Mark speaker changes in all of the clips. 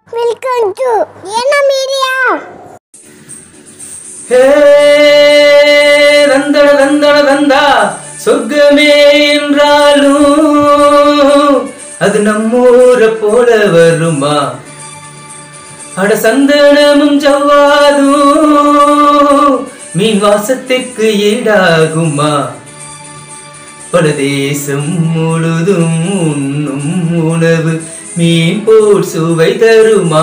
Speaker 1: welcome to என்ன media
Speaker 2: hey தந்தட தந்தட தந்தா சொர்க்கமே என்றாலும் அது நம்மூர போல வருமா அட சந்தனமும் ஜவ்வாதும் மீன் வாசத்திற்கு ஈடாகுமா பல தேசம் முழுதும் உண்ணும் உணவு மீன் போல் சுவை தருமா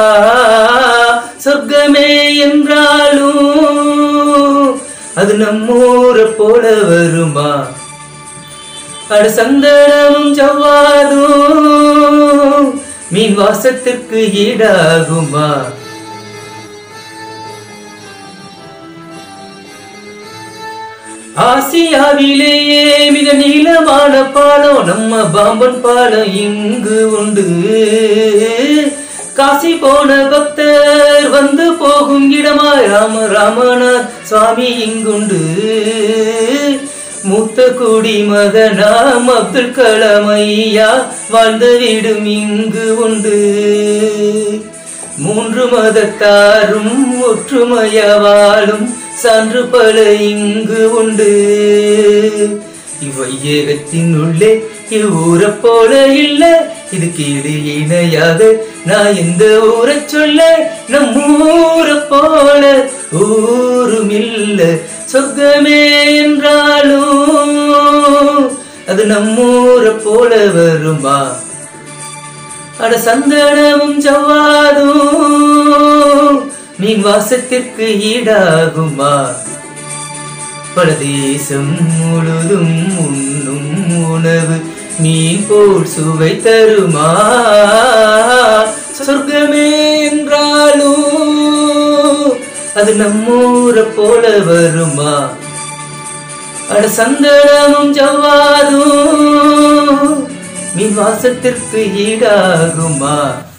Speaker 2: சொர்க்கமே என்றாலும் அது நம்மூர போல வருமா அட சந்தனமும் ஜவ்வாதும் மீன் வாசத்திற்கு ஈடாகுமா ஆசியாவிலேயே மிக நீளமான பாலம் நம்ம பாம்பன் பாலம் இங்கு உண்டு காசி போன பக்தர் வந்து போகும் இடமாய் ராம ராமநாத் சுவாமி இங்குண்டு மூத்த குடி மகனாம் அப்துல் கலாம் ஐயா வாழ்ந்த வீடும் இங்கு உண்டு மூன்று மதத்தாரும் ஒற்றுமைய வாழும் சான்று பல இங்கு உண்டு இவ்வையகத்தின் உள்ளே இவ்வூரை போல இல்ல இதுக்கு இடு இணையாக நான் இந்த ஊரை சொல்ல நம் ஊரை போல ஊரும் இல்ல சொர்க்கமே என்றாலும் அது நம்மூரை போல வருமா அட சந்தனமும் ஜவ்வாதும் மீன் வாசத்திற்கு ஈடாகுமா பல தேசம் முழுதும் உண்ணும் உணவு மீன் போல் சுவை தருமா சொர்க்கமே என்றாலும் அது நம்மூர போல வருமா அட சந்தனமும் ஜவ்வாதும் மீன் வாசத்திற்கு ஈடாகுமா